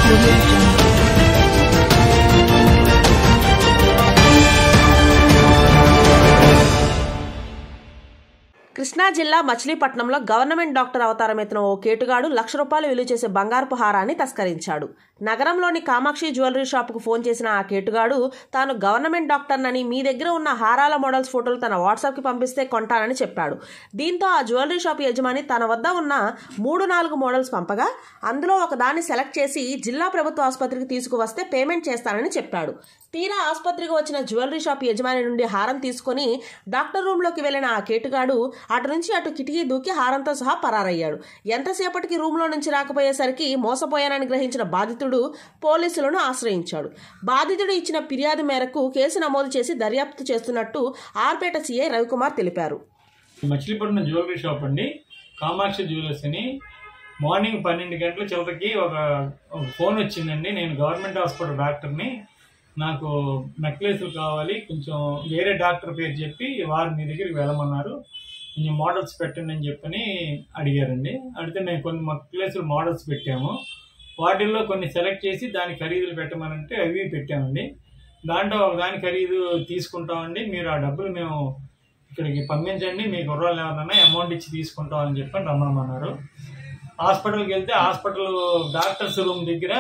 Audio Jungle. Krishna జిల్లా మచిలీపట్నంలో government doctor అవతారం ఎత్తిన ఓ కేటుగాడు లక్ష రూపాయలు విలువ చేసే బంగారపు హారాన్ని తస్కరించాడు నగరంలోని కామాక్షి జ్యువెలరీ షాపుకు ఫోన్ చేసిన ఆ కేటుగాడు తాను గవర్నమెంట్ డాక్టర్నని మీ దగ్గర ఉన్న హారాల మోడల్స్ ఫోటోలు తన వాట్సాప్కి పంపిస్తే కొంటానని చెప్పాడు దీంతో ఆ జ్యువెలరీ షాప్ యజమాని తన వద్ద ఉన్న మూడు నాలుగు మోడల్స్ పంపగా అందులో ఒక దాన్ని సెలెక్ట్ చేసి జిల్లా ప్రభుత్వ ఆసుపత్రికి తీసుకువస్తే పేమెంట్ చేస్తానని చెప్పాడు తీరా ఆసుపత్రికి వచ్చిన జ్యువెలరీ షాప్ యజమాని నుండి హారం తీసుకొని డాక్టర్ రూమ్లోకి వెళ్ళిన ఆ కేటుగాడు అటు నుంచి అటు కిటికీ దూకి హారంతో సహా పరారయ్యాడు ఎంతసేపటికి రూమ్లో నుంచి రాకపోయేసరికి మోసపోయానని గ్రహించిన బాధితుడు పోలీసులను ఆశ్రయించాడు బాధితుడు ఇచ్చిన ఫిర్యాదు మేరకు కేసు నమోదు చేసి దర్యాప్తు చేస్తున్నట్టు ఆర్పేట సీఐ రవికుమార్ తెలిపారు మచిలీపట్నం జ్యువెలరీ షాప్ అండి కామాక్షి జ్యువెలర్స్ అని మార్నింగ్ పన్నెండు గంటల చివరికి ఒక ఒక ఫోన్ వచ్చిందండి నేను గవర్నమెంట్ హాస్పిటల్ డాక్టర్ని నాకు నెక్లెస్లు కావాలి కొంచెం వేరే డాక్టర్ పేరు చెప్పి వారు మీ దగ్గరికి వెళ్ళమన్నారు కొంచెం మోడల్స్ పెట్టండి అని చెప్పని అడిగారండి అడిగితే మేము కొన్ని నెక్లెస్లు మోడల్స్ పెట్టాము వాటిల్లో కొన్ని సెలెక్ట్ చేసి దాని ఖరీదులు పెట్టమనంటే అవి పెట్టామండి దాంట్లో ఒక దాని ఖరీదు తీసుకుంటామండి మీరు ఆ డబ్బులు మేము ఇక్కడికి పంపించండి మీ కుర్రాళ్ళు ఎవరన్నా అమౌంట్ ఇచ్చి తీసుకుంటాం అని చెప్పని రమ్మనమన్నారు హాస్పిటల్కి వెళ్తే హాస్పిటల్ డాక్టర్స్ రూమ్ దగ్గర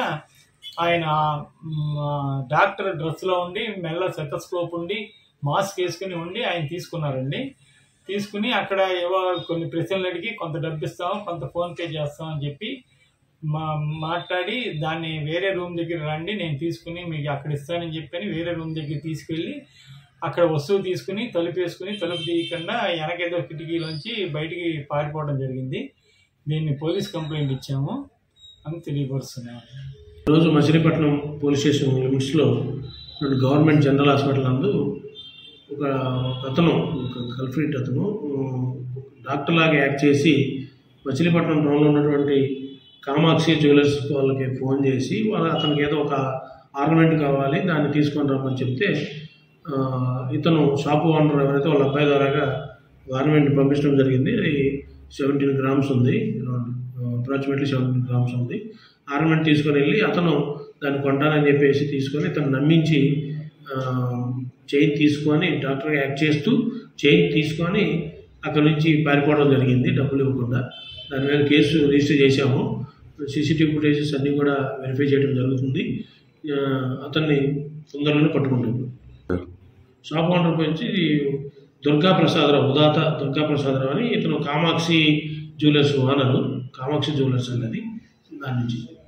ఆయన మ్, ఆ, డాక్టర్ డ్రెస్లో ఉండి మెల్ల సెటస్కోప్ ఉండి మాస్క్ వేసుకుని ఉండి ఆయన తీసుకున్నారండి తీసుకుని అక్కడ ఏవో కొన్ని ప్రశ్నలు అడిగి కొంత డబ్బు ఇస్తాం కొంత ఫోన్ పే చేస్తాం అని చెప్పి మా మాట్లాడి దాన్ని వేరే రూమ్ దగ్గర రండి నేను తీసుకుని మీకు అక్కడ ఇస్తానని చెప్పని వేరే రూమ్ దగ్గర తీసుకెళ్ళి అక్కడ వస్తువు తీసుకుని తలుపు వేసుకుని తలుపు తీయకుండా వెనకేదో కిటికీలోంచి బయటికి పారిపోవడం జరిగింది దీన్ని పోలీస్ కంప్లైంట్ ఇచ్చాము అని తెలియపరుస్తున్నాము ఈరోజు మచిలీపట్నం పోలీస్ స్టేషన్ లిమిట్స్లో రెండు గవర్నమెంట్ జనరల్ హాస్పిటల్ నందు ఒక అతను ఒక కల్ఫ్రీట్ అతను ఉమ్, డాక్టర్ లాగా యాక్ట్ చేసి మచిలీపట్నం టౌన్లో ఉన్నటువంటి కామాక్షి జ్యువెలర్స్ వాళ్ళకి ఫోన్ చేసి వాళ్ళ అతనికి ఏదో ఒక ఆర్నమెంట్ కావాలి దాన్ని తీసుకొని రమ్మని చెప్తే ఆ, ఇతను షాపు ఓనర్ ఎవరైతే వాళ్ళ అబ్బాయి ద్వారాగా ఆర్నమెంట్ పంపించడం జరిగింది అది సెవెంటీన్ గ్రామ్స్ ఉంది అప్రాక్సిమేట్లీ సెవెంటీన్ గ్రామ్స్ ఉంది ఆర్నమెంట్ తీసుకొని వెళ్ళి అతను దాన్ని కొంటానని చెప్పేసి తీసుకొని ఇతను నమ్మించి ఆ, చైన్ తీసుకొని డాక్టర్ యాక్ట్ చేస్తూ చైన్ తీసుకొని అక్కడ నుంచి పారిపోవడం జరిగింది డబ్బులు ఇవ్వకుండా దాని మీద కేసు రిజిస్టర్ చేశాము సీసీటీవీ ఫుటేజెస్ అన్నీ కూడా వెరిఫై చేయడం జరుగుతుంది ఆ, అతన్ని తొందరలోనే పట్టుకుంటుంది షాప్ ఓనర్ వచ్చి దుర్గా ప్రసాదరావు ఉదాత దుర్గా ప్రసాదరావు అని ఇతను Kamakshi jewellers owner Kamakshi jewellers అన్నది దాని నుంచి